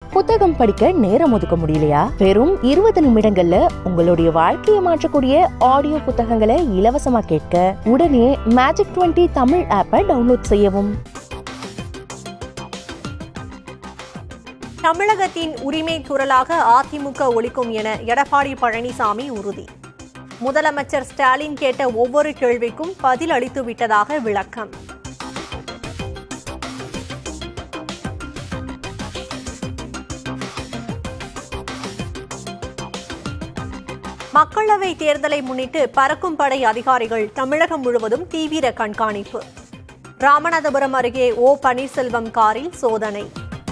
புத்தகம் படிக்க நேரம் ஒதுக்க முடியலையா வெறும் இருபது நிமிடங்கள்ல உங்களுடைய வாழ்க்கையை மாற்றக்கூடிய ஆடியோ புத்தகங்களை இலவசமா கேட்க உடனே மேஜிக் 20 தமிழ் ஆப்பை டவுன்லோட் செய்யவும் தமிழகத்தின் உரிமை குரலாக அதிமுக ஒழிக்கும் என எடப்பாடி பழனிசாமி உறுதி முதலமைச்சர் ஸ்டாலின் கேட்ட ஒவ்வொரு கேள்விக்கும் பதில் அளித்து விட்டதாக விளக்கம் மக்களவை தேர்தலை முன்னிட்டு பறக்கும் படை அதிகாரிகள் தமிழகம் முழுவதும் தீவிர கண்காணிப்பு ராமநாதபுரம் அருகே ஓ பன்னீர்செல்வம் காரில் சோதனை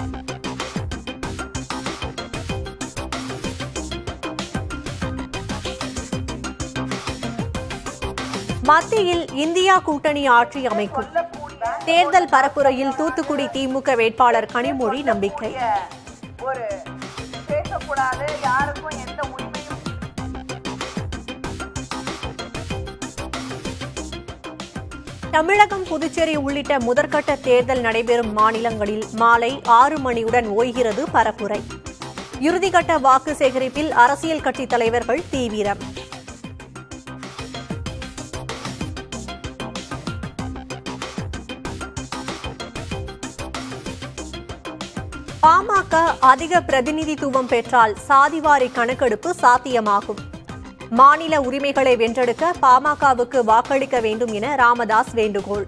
மத்தியில் இந்தியா கூட்டணி ஆட்சி அமைக்கும் தேர்தல் பரப்புரையில் தூத்துக்குடி திமுக வேட்பாளர் கனிமொழி நம்பிக்கை ஒரு பேசக்கூடாது யாருக்கும் எந்த உரிமையும் தமிழகம் புதுச்சேரி உள்ளிட்ட முதற்கட்ட தேர்தல் நடைபெறும் மாநிலங்களில் மாலை ஆறு மணியுடன் ஓய்கிறது பரப்புரை இறுதிக்கட்ட வாக்கு சேகரிப்பில் அரசியல் கட்சித் தலைவர்கள் தீவிரம் பாமக அதிக பிரதிநிதித்துவம் பெற்றால் சாதிவாரி கணக்கெடுப்பு சாத்தியமாகும் மாநில உரிமைகளை வென்றெடுக்க பாமகவுக்கு வாக்களிக்க வேண்டும் என ராமதாஸ் வேண்டுகோள்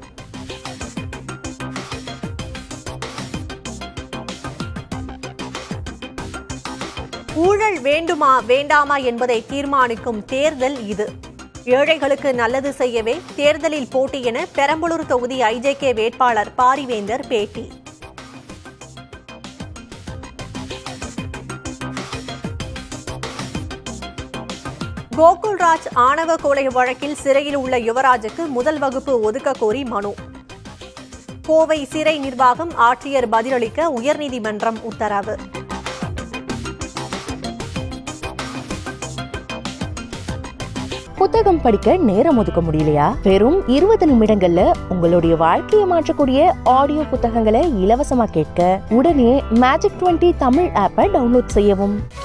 ஊழல் வேண்டுமா வேண்டாமா என்பதை தீர்மானிக்கும் தேர்தல் இது ஏழைகளுக்கு நல்லது செய்யவே தேர்தலில் போட்டி என பெரம்பலூர் தொகுதி ஐஜேகே வேட்பாளர் பாரிவேந்தர் பேட்டி கோகுல்ராஜ் ஆணவ கொலை வழக்கில் சிறையில் உள்ள யுவராஜுக்கு முதல் வகுப்பு ஒதுக்க கோரி மனு கோவை சிறை நிர்வாகம் ஆட்சியர் பதிலளிக்க உயர்நீதிமன்றம் உத்தரவு புத்தகம் படிக்க நேரம் ஒதுக்க முடியலையா வெறும் இருபது நிமிடங்கள்ல உங்களுடைய வாழ்க்கையை மாற்றக்கூடிய ஆடியோ புத்தகங்களை இலவசமா கேட்க உடனே மேஜிக் 20 தமிழ் ஆப்பை டவுன்லோட் செய்யவும்